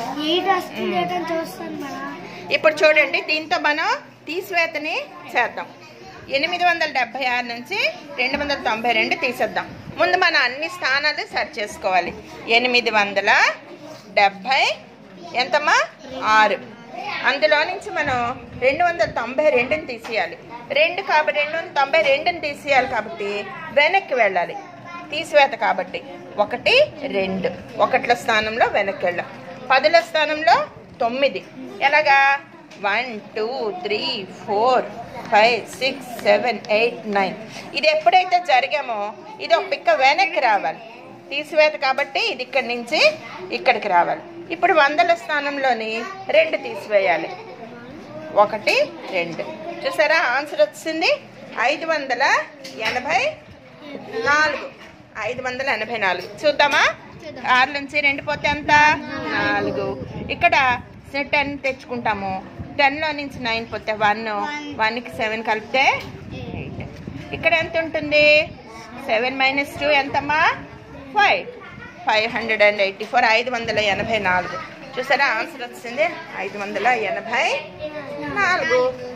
eight వస్తుంది అని చూస్తాను మేడం ఇప్పుడు చూడండి దీంతో మనం తీసివేతని చేద్దాం ఎనిమిది వందల డెబ్బై ఆరు నుంచి రెండు వందల తొంభై రెండు తీసేద్దాం ముందు మనం అన్ని స్థానాలు సెర్చ్ చేసుకోవాలి ఎనిమిది వందల డెబ్బై ఎంతమ్మా ఆరు అందులో నుంచి మనం రెండు వందల తొంభై రెండుని తీసేయాలి రెండు కాబట్టి రెండు వందల తొంభై రెండుని తీసేయాలి కాబట్టి వెనక్కి వెళ్ళాలి తీసివేత కాబట్టి ఒకటి రెండు ఒకట్ల స్థానంలో వెనక్కి వెళ్ళాం పదుల స్థానంలో తొమ్మిది ఎలాగా one two three four five six seven eight nine ఇది ఎప్పుడైతే జరిగామో ఇది ఒక పిక్క వెనక్కి రావాలి తీసివేత కాబట్టి ఇది ఇక్కడి నుంచి ఇక్కడికి రావాలి ఇప్పుడు వందల స్థానంలోని రెండు తీసివేయాలి ఒకటి రెండు చూసారా ఆన్సర్ వచ్చింది ఐదు వందల ఎనభై నాలుగు ఐదు వందల ఎనభై నాలుగు చూద్దామా ఆరు నుంచి రెండు పోతే ఎంత నాలుగు ఇక్కడ టెన్ తెచ్చుకుంటాము టెన్లో నుంచి నైన్ పోతే వన్ వన్కి సెవెన్ కలిపితే ఎయిట్ ఇక్కడ ఎంత ఉంటుంది సెవెన్ మైనస్ టూ ఎంతమ్మా five five hundred and eighty four ఐదు వందల ఎనభై నాలుగు చూసారా ఆన్సర్ వచ్చింది ఐదు వందల ఎనభై నాలుగు